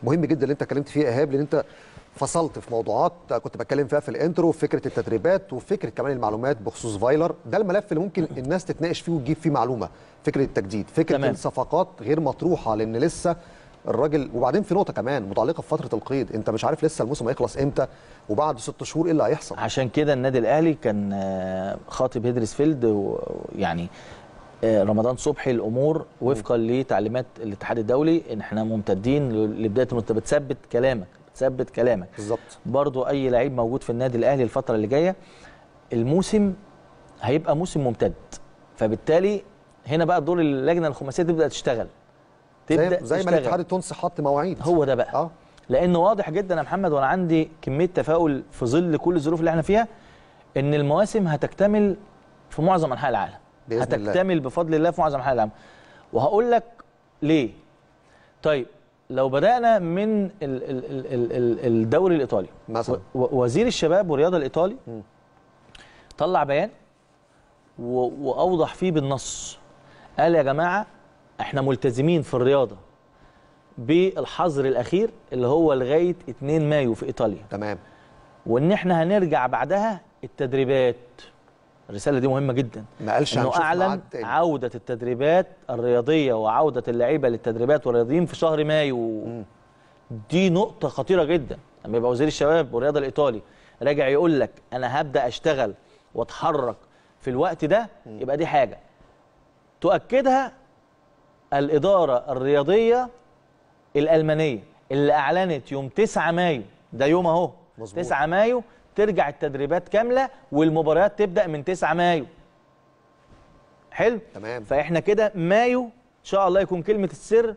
مهم جدا اللي انت اتكلمت فيه يا ايهاب لان انت فصلت في موضوعات كنت بتكلم فيها في الانترو فكره التدريبات وفكره كمان المعلومات بخصوص فايلر ده الملف اللي ممكن الناس تتناقش فيه وتجيب فيه معلومه فكره التجديد فكره تمام. الصفقات غير مطروحه لان لسه الراجل وبعدين في نقطه كمان متعلقه بفتره القيد انت مش عارف لسه الموسم هيخلص امتى وبعد ست شهور ايه اللي هيحصل عشان كده النادي الاهلي كان آه، خاطب هيدرسفيلد ويعني آه، رمضان صبحي الامور وفقا لتعليمات الاتحاد الدولي ان احنا ممتدين ل- لبدايه المت- بتثبت كلامك بتثبت كلامك بالظبط برضو اي لعيب موجود في النادي الاهلي الفتره اللي جايه الموسم هيبقى موسم ممتد فبالتالي هنا بقى دور اللجنه الخماسيه تبدا تشتغل زي, تبدا زي ما تشتغل. الاتحاد التونسي حط مواعيد هو ده بقى اه لانه واضح جدا يا محمد وانا عندي كميه تفاؤل في ظل كل الظروف اللي احنا فيها ان المواسم هتكتمل في معظم انحاء العالم بإذن الله. هتكتمل بفضل الله في معظم انحاء العالم وهقول لك ليه طيب لو بدانا من ال- ال- ال- ال- ال- الدوري الايطالي مثلا. و- و- وزير الشباب والرياضه الايطالي طلع بيان و- واوضح فيه بالنص قال يا جماعه احنا ملتزمين في الرياضه بالحظر الاخير اللي هو لغايه 2 مايو في ايطاليا تمام وان احنا هنرجع بعدها التدريبات الرساله دي مهمه جدا ما قالش انه هنشوف اعلن ميعاد تاني. عوده التدريبات الرياضيه وعوده اللعيبه للتدريبات والرياضيين في شهر مايو دي نقطه خطيره جدا لما يبقى وزير الشباب والرياضه الايطالي راجع يقول لك انا هبدا اشتغل واتحرك في الوقت ده يبقى دي حاجه تؤكدها الاداره الرياضيه الالمانيه اللي اعلنت يوم 9 مايو ده يوم اهو مظبوط. 9 مايو ترجع التدريبات كامله والمباريات تبدا من 9 مايو حلو تمام. فاحنا كده مايو ان شاء الله يكون كلمه السر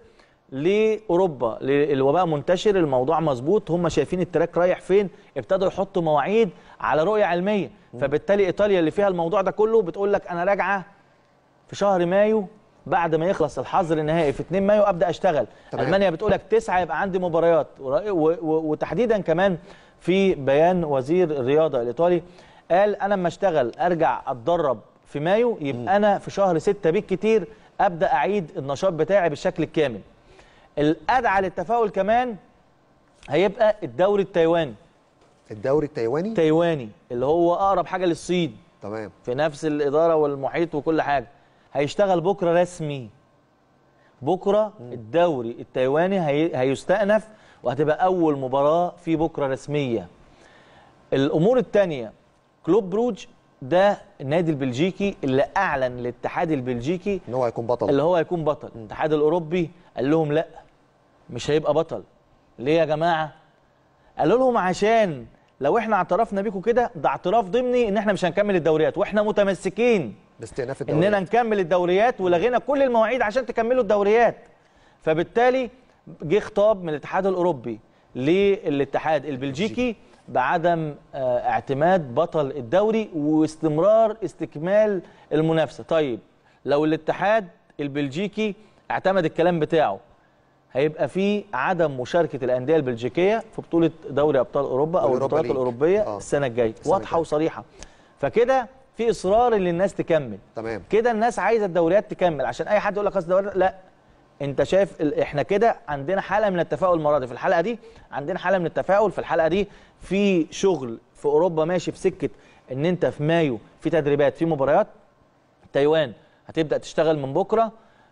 لاوروبا ل- الوباء منتشر الموضوع مظبوط هم شايفين التراك رايح فين ابتدوا يحطوا مواعيد على رؤيه علميه فبالتالي ايطاليا اللي فيها الموضوع ده كله بتقول لك انا راجعه في شهر مايو بعد ما يخلص الحظر النهائي في 2 مايو ابدا اشتغل تمام. المانيا بتقول لك 9 يبقى عندي مباريات ورا- و- و- وتحديدا كمان في بيان وزير الرياضه الايطالي قال انا لما اشتغل ارجع اتدرب في مايو يبقى انا في شهر 6 بالكتير ابدا اعيد النشاط بتاعي بالشكل الكامل الادعى للتفاؤل كمان هيبقى الدوري التايواني الدوري التايواني التايواني اللي هو اقرب حاجه للصين تمام في نفس الاداره والمحيط وكل حاجه هيشتغل بكره رسمي بكره الدوري التايواني هي... هيستأنف وهتبقى اول مباراه في بكره رسميه الامور الثانيه كلوب بروج ده النادي البلجيكي اللي اعلن الاتحاد البلجيكي ان هو هيكون بطل اللي هو هيكون بطل الاتحاد الاوروبي قال لهم لا مش هيبقى بطل ليه يا جماعه قالوا لهم عشان لو احنا اعترفنا بيكم كده ده اعتراف ضمني ان احنا مش هنكمل الدوريات واحنا متمسكين باستئناف الدوري اننا نكمل الدوريات ولغينا كل المواعيد عشان تكملوا الدوريات فبالتالي جه خطاب من الاتحاد الاوروبي للاتحاد البلجيكي بعدم آه، اعتماد بطل الدوري واستمرار استكمال المنافسه طيب لو الاتحاد البلجيكي اعتمد الكلام بتاعه هيبقى في عدم مشاركه الانديه البلجيكيه في بطوله دوري ابطال اوروبا او واليوروبا البطولات ليج. الاوروبيه آه. السنه الجايه السنة واضحه الجاية. وصريحه فكده في اصرار ان الناس تكمل تمام كده الناس عايزه الدوريات تكمل عشان اي حد يقول لك اصل الدوريات لا انت شايف ال- احنا كده عندنا حاله من التفاؤل المره دي في الحلقه دي عندنا حاله من التفاؤل في الحلقه دي في شغل في اوروبا ماشي في سكه ان انت في مايو في تدريبات في مباريات تايوان هتبدا تشتغل من بكره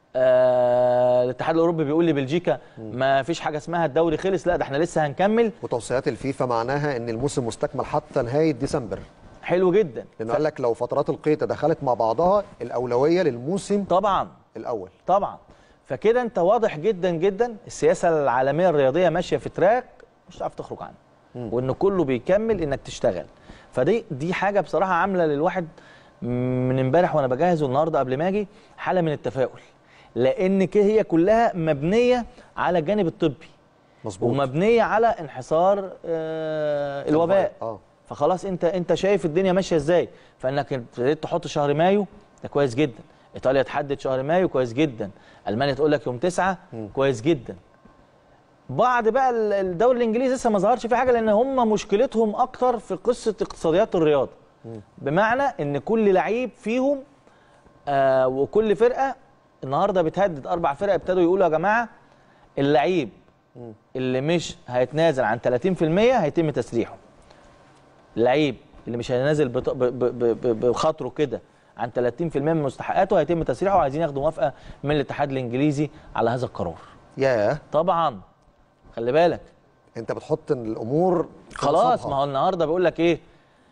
آه الاتحاد الاوروبي بيقول لي بلجيكا ما فيش حاجه اسمها الدوري خلص لا ده احنا لسه هنكمل وتوصيات الفيفا معناها ان الموسم مستكمل حتى نهايه ديسمبر حلو جدا لانه قال لك لو فترات القيد تدخلت مع بعضها الاولويه للموسم طبعا الاول طبعا فكده انت واضح جدا جدا السياسه العالميه الرياضيه ماشيه في تراك مش هتعرف تخرج عنه وان كله بيكمل انك تشتغل فدي دي حاجه بصراحه عامله للواحد من امبارح وانا بجهز والنهارده قبل ما اجي حاله من التفاؤل لان كده هي كلها مبنيه على الجانب الطبي مظبوط ومبنيه على انحصار آه الوباء اه فخلاص انت انت شايف الدنيا ماشيه ازاي فانك ابتديت تحط شهر مايو ده كويس جدا ايطاليا تحدد شهر مايو كويس جدا المانيا تقول لك يوم تسعة كويس جدا بعض بقى ال- الدوري الانجليزي لسه ما ظهرش فيه حاجه لان هم مشكلتهم اكتر في قصه اقتصاديات الرياضه بمعنى ان كل لعيب فيهم آه وكل فرقه النهارده بتهدد اربع فرق ابتدوا يقولوا يا جماعه اللعيب اللي مش هيتنازل عن 30% هيتم تسريحه اللعيب اللي مش هينازل بط- ب- ب- ب- ب- بخاطره كده عن 30% من مستحقاته هيتم تسريحه وعايزين ياخدوا موافقه من الاتحاد الانجليزي على هذا القرار ياه طبعا خلي بالك انت بتحط الامور في خلاص نصابها. ما هو النهارده بيقول لك ايه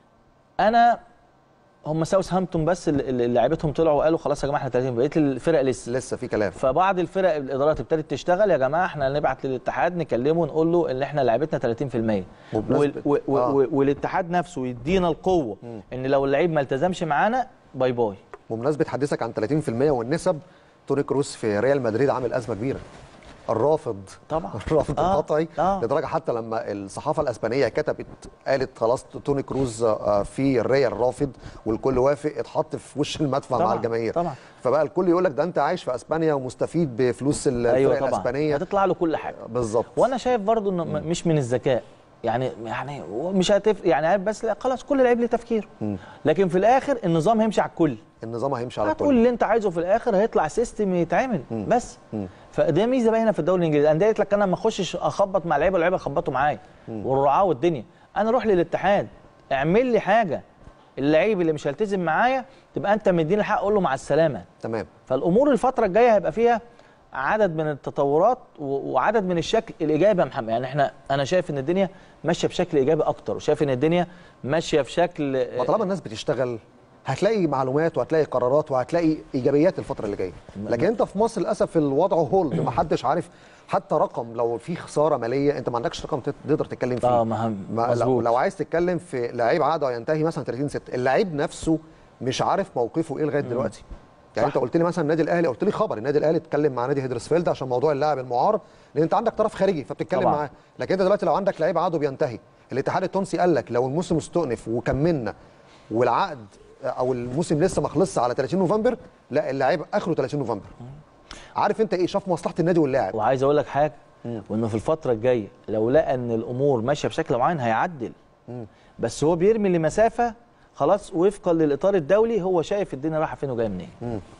انا هم ساوث هامبتون بس اللي اللي لعيبتهم طلعوا وقالوا خلاص يا جماعه احنا 30 بقيه الفرق لسه لسه في كلام فبعض الفرق الادارات ابتدت تشتغل يا جماعه احنا نبعت للاتحاد نكلمه ونقول له ان احنا لعيبتنا 30% وبمناسبة- وال و و آه. و والاتحاد نفسه يدينا القوه ان لو اللعيب ما التزمش معانا باي باي بمناسبه حديثك عن 30% والنسب توني كروس في ريال مدريد عامل ازمه كبيره الرافض طبعا. الرافض آه، القطعي آه. لدرجه حتى لما الصحافه الاسبانيه كتبت قالت خلاص توني كروز آه، في الريال رافض والكل وافق اتحط في وش المدفع مع طبعاً، الجماهير طبعاً. فبقى الكل يقول لك ده انت عايش في اسبانيا ومستفيد بفلوس الفرق ايوه طبعا الاسبانيه هتطلع له كل حاجه بالظبط وانا شايف برضو انه م- مش من الذكاء يعني يعني مش هتف يعني عارف بس لا خلاص كل لعيب ليه تفكير لكن في الاخر النظام هيمشي على الكل النظام هيمشي على هتقول الكل اللي انت عايزه في الاخر هيطلع سيستم يتعمل بس فده ميزه باينه في الدوري الانجليزي الانديه قالت لك انا ما اخشش اخبط مع لعيبه واللعيبه يخبطوا معايا والرعاه والدنيا انا اروح للاتحاد اعمل لي حاجه اللعيب اللي مش هيلتزم معايا تبقى انت مديني الحق اقول له مع السلامه تمام فالامور الفتره الجايه هيبقى فيها عدد من التطورات و- وعدد من الشكل الايجابي يا محمد يعني احنا انا شايف ان الدنيا ماشيه بشكل ايجابي اكتر وشايف ان الدنيا ماشيه في شكل ما طالما الناس بتشتغل هتلاقي معلومات وهتلاقي قرارات وهتلاقي ايجابيات الفتره اللي جايه لكن انت في مصر للاسف الوضع هولد ما حدش عارف حتى رقم لو في خساره ماليه انت ما عندكش رقم تت- تقدر تتكلم فيه اه ما هم- ما لو, مظبوط. لو عايز تتكلم في لعيب عقده ينتهي مثلا 30 6 اللعيب نفسه مش عارف موقفه ايه لغايه دلوقتي يعني صح. انت قلت لي مثلا النادي الاهلي قلت لي خبر النادي الاهلي اتكلم مع نادي هيدرسفيلد عشان موضوع اللاعب المعار لان انت عندك طرف خارجي فبتتكلم طبعاً. معاه لكن انت دلوقتي لو عندك لعيب عقده بينتهي الاتحاد التونسي قال لك لو الموسم استؤنف وكملنا والعقد او الموسم لسه ما خلصش على 30 نوفمبر لا اللعيب اخره 30 نوفمبر عارف انت ايه شاف مصلحه النادي واللاعب وعايز اقول لك حاجه وانه في الفتره الجايه لو لقى ان الامور ماشيه بشكل معين هيعدل بس هو بيرمي لمسافه خلاص وفقا للاطار الدولي هو شايف الدنيا رايحه فين وجايه منين